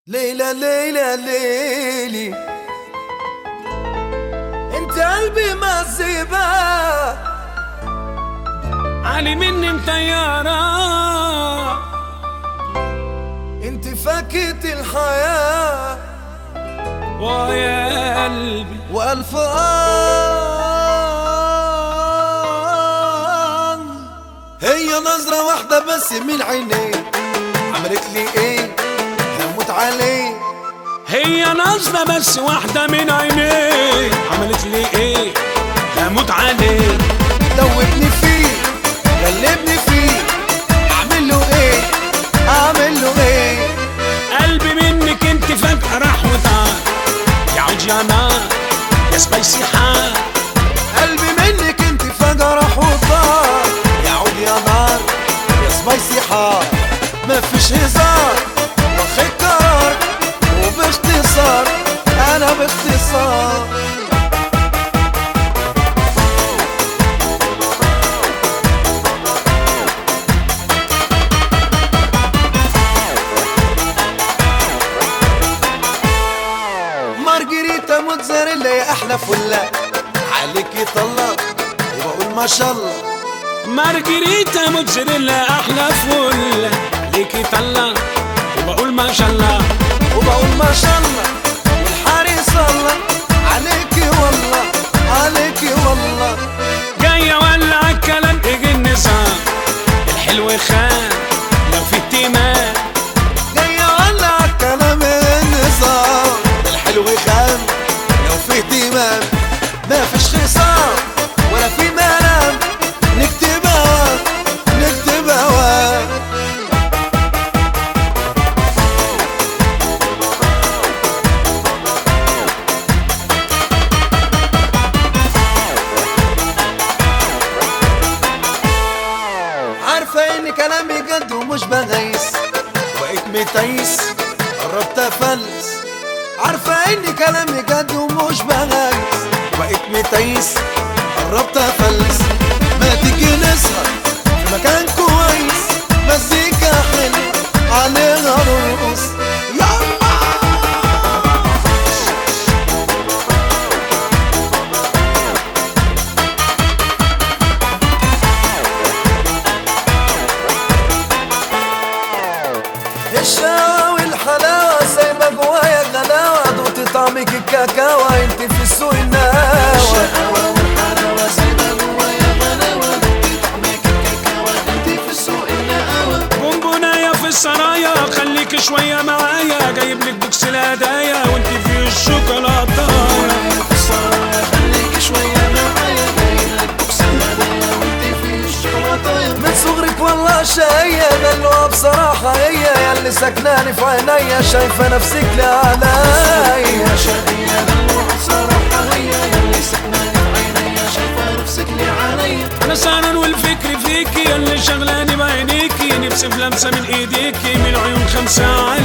ليلى ليلى ليلي انت قلبي مزيبة علي مني مطيارة انت فكت الحياة ويا قلبي والف آه هي نظرة واحدة بس من عينيك عملت لي ايه هموت عليك هي نظرة بس واحدة من عينيك عملت لي ايه هموت عليك دوبني فيه غلبني فيه اعمل له ايه اعمل له ايه قلبي منك انت فجأة راح وطار يعود يا نار يا سبايسي حار قلبي منك انت فجأة راح وطار يعود يا نار يا سبايسي حار مفيش هزار واخد قرار وباختصار انا باختصار مارجريتا موتزاريلا يا احلى فله عليكي طلق وبقول ما شاء الله مارجريتا موتزاريلا احلى فل ليكي طلع وبقول ما شاء الله وبقول ما شاء الله والحارس الله عليكي والله عليكي والله جاية ولا الكلام يجي النظام الحلو خان لو في اهتمام جاية ولا كلام النظام الحلو خام لو في اهتمام ما فيش خصام ولا في ملام نكتب هوا نكتب هوا عارفة ان كلامي جد ومش بغيس بقيت متيس قربت افلس عارفة ان كلامي جد ومش بغيس بقيت متيس قربت افلس ما تيجي نسهر في مكان كويس مزيكا حلوة عليها نرقص يلا الشقاوة والحلاوة سايبة جوايا غلاوة دوت طعمك الكاكاوة انت في السوق الناوة الشقاوة والحلاوة سايبة جوايا غلاوة دوت طعمك الكاكاوة انت في السوق الناوة بونبوناية في السرايا خليك شوية معايا جايب لك بوكس الهدايا وانت في الشوكولاتة في السرايا خليك شوية معايا جايب لك بوكس الهدايا وانت في الشوكولاتة من صغرك والله شقية دلوها بصراحة هي ياللي سكناني في عينيا شايفة نفسك لعليا شقية دلوها بصراحة هي ياللي سكناني في عينيا شايفة نفسك لعليا انا سهران والفكر فيكي اللي شغلاني بعينيكي نفسي في لمسة من ايديكي من عيون خمسة